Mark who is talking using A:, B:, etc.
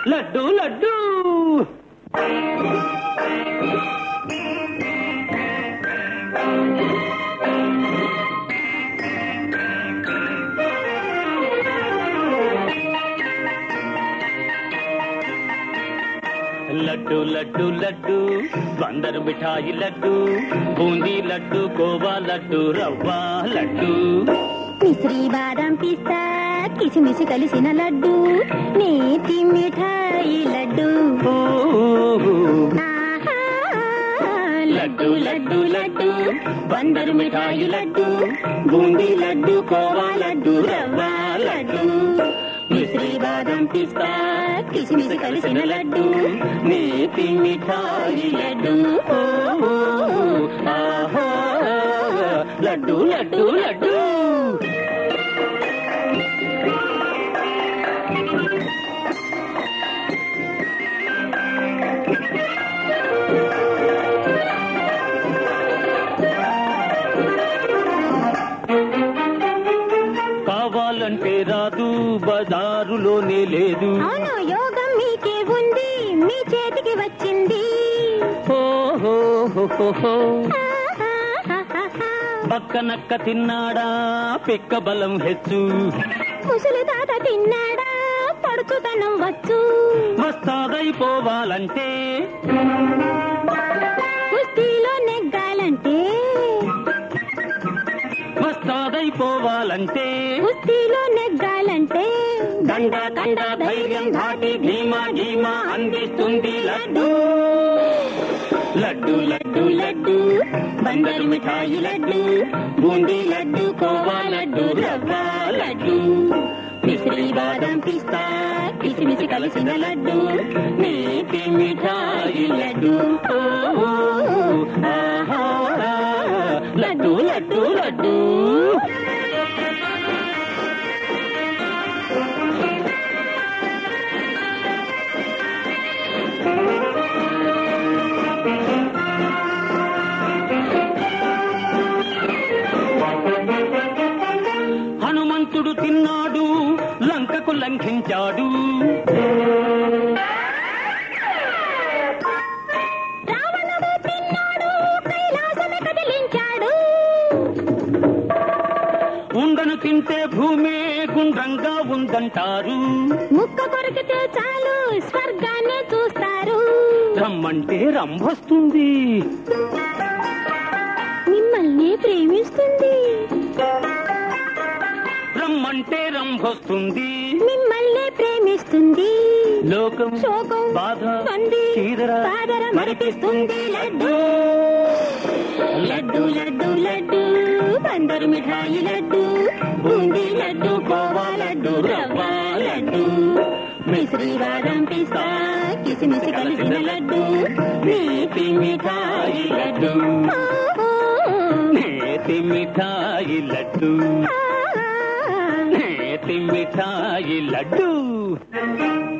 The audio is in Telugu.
A: లడ్డు లడ్డు లడ్డు లడ్డు లడ్డు బందరు మిఠాయి లడ్డు బూందీ లడ్డు కోవా లడ్డు రవ్వ లడ్డు
B: మిశ్రీ బాదం పిస్తా కిసిమిసి కలిసిన లడ్డు నేతి మిఠాయి లడ్డు
A: ఊ,
B: ఆహా,
A: లడ్డు లడ్డు లడ్డు బందరు మిఠాయి లడ్డు బూందీ లడ్డు కోవా లడ్డు రవ్వ లడ్డు మిశ్రీ బాదం పిస్తా కిస్మిస్ కలిసిన లడ్డు నేతి మిఠాయి లడ్డు ఓ, ఆహా, లడ్డు లడ్డు లడ్డు కావాలంటే రాదు బజారులోనే లేదు
B: అవును యోగం మీకే ఉంది మీ చేతికి వచ్చింది
A: ఓహో హో, హో, హో.
B: ఆహాహాహాహా.
A: పక్కనక్క తిన్నాడా పిక్క బలం హెచ్చు
B: ముసలి తాత తిన్నాడా పడుచుతనం వచ్చు
A: మస్తాదైపోవాలంటే
B: కుస్తీలో నెగ్గాలంటే
A: మస్తాదైపోవాలంటే
B: కుస్తీలో నెగ్గాలంటే
A: దండ దండ ధైర్యం దాటి ధీమా ధీమా అందిస్తుంది లడ్డు లడ్డు లడ్డు లడ్డు బందరు మిఠాయి లడ్డు బూందీ లడ్డు కోవా లడ్డు రవ్వ లడ్డు మిశ్రీ బాదం పిస్తా కిసిమిసి కలిసిన లడ్డు నేతి మిఠాయి లడ్డు ఓ, ఆహా, లడ్డు లడ్డు లడ్డు హనుమంతుడు తిన్నాడు లంకకు లంఘించాడు
B: రావణుడు తిన్నాడు కైలాసమే కదిలించాడు
A: ఉండను తింటే భూమే గుండ్రంగా ఉందంటారు
B: ముక్క కొరికితే చాలు స్వర్గాన్ని చూస్తారు
A: రమ్మంటే రంభొస్తుంది
B: మిమ్మల్ని ప్రేమిస్తుంది
A: రమ్మంటే రంభొస్తుంది
B: మిమ్మల్ని ప్రేమిస్తుంది
A: లోకం
B: శోకం
A: బాధ
B: మంది
A: చీదర
B: బాదర మరిపిస్తుంది లడ్డు
A: లడ్డు లడ్డు లడ్డు బందరు మిఠాయి లడ్డు బూందీ లడ్డు కోవా లడ్డు రవ్వ లడ్డు మిశ్రీ బాదం పిస్తా కిసిమిసి కలిసిన లడ్డు నేతి మిఠాయి లడ్డు నేతి మిఠాయి లడ్డు నేతి మిఠాయి లడ్డు